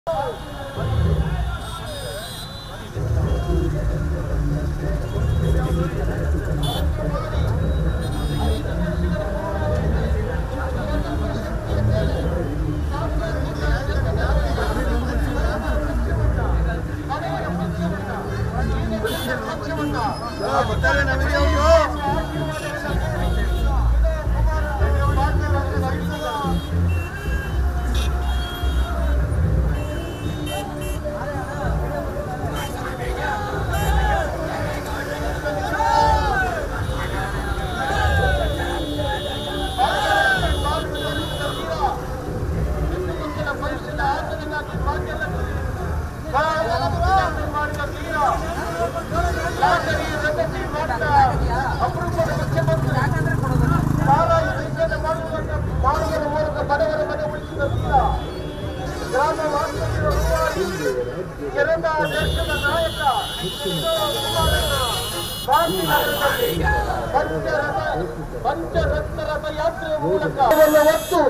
ಅಪರೂಪದ ಮುಖ್ಯಮಂತ್ರಿ ಸಾರಾಯಿ ನಿಷೇಧ ಮಾಡುವುದನ್ನು ಮಾಡುವುದರ ಮೂಲಕ ಬಡವರ ಮನೆ ಉಳಿಸಿದ ವೀರ ಗ್ರಾಮ ವಾಸ್ತವ್ಯ ರೂವಾರಿ ಕೆರೆದ ದೇಶದ ನಾಯಕ ಕುಮಾರಣ್ಣ ಭಾರತೀಯ ಪಂಚರಥ ಪಂಚರತ್ನ ರಥ ಯಾತ್ರೆಯ ಮೂಲಕ ಒತ್ತು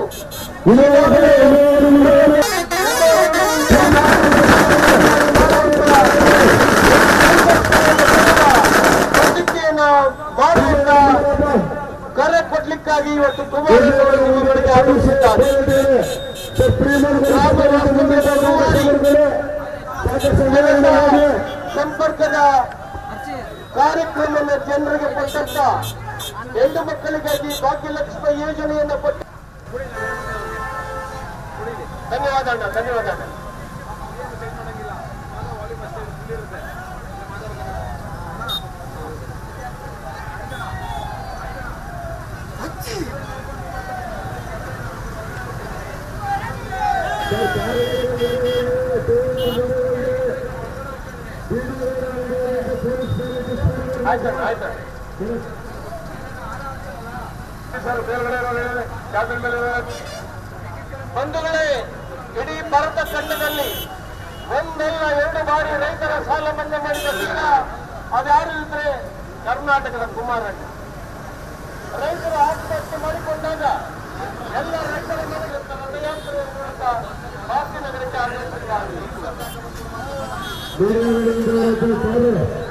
ಪ್ರತಿಜ್ಞೆಯನ್ನು ಮಾಡುವಂತ ಕರೆ ಕೊಡ್ಲಿಕ್ಕಾಗಿ ಇವತ್ತು ಕುಮಾರಸ್ವಾಮಿ ನಿಮ್ಮಗಳಿಗೆ ಆಗಮಿಸಿದ್ದಾರೆ ಗ್ರಾಮ ವಾಸ್ತವ್ಯದ ರೂವಾರಿ ಜನರ ಸಂಪರ್ಕದ ಕಾರ್ಯಕ್ರಮವನ್ನು ಜನರಿಗೆ ಕೊಟ್ಟಂತ ಹೆಣ್ಣು ಮಕ್ಕಳಿಗಾಗಿ ಭಾಗ್ಯಲಕ್ಷ್ಮಿ ಯೋಜನೆಯನ್ನು ಕೊಟ್ಟ ಧನ್ಯವಾದ ಅಣ್ಣ ಧನ್ಯವಾದ ಅಣ್ಣ ಆಯ್ತಣ್ಣ ಆಯ್ತಣ್ಣ ಸರ್ ಮೇಲ್ಗಡೆ ಇರೋರು ಕ್ಯಾಬಿನ್ ಮೇಲೆ ಇರೋರು. ಬಂಧುಗಳೇ ಇಡೀ ಭಾರತ ಖಂಡದಲ್ಲಿ ಒಂದಲ್ಲ ಎರಡು ಬಾರಿ ರೈತರ ಸಾಲ ಮನ್ನಾ ಮಾಡಿದ ದಿನ ಅದ್ಯಾರು ಇದ್ರೆ ಕರ್ನಾಟಕದ ಕುಮಾರಣ್ಣ ರೈತರು ಆತ್ಮಹತ್ಯೆ ಮಾಡಿಕೊಂಡಾಗ ಎಲ್ಲ ರೈತರ ಮನೆಗೆ ರಥಯಾತ್ರೆಯ ಮೂಲಕ ಭಾರತೀಯ ನಗರಕ್ಕೆ ಆಗಮಿಸಿದ್ದಾರೆ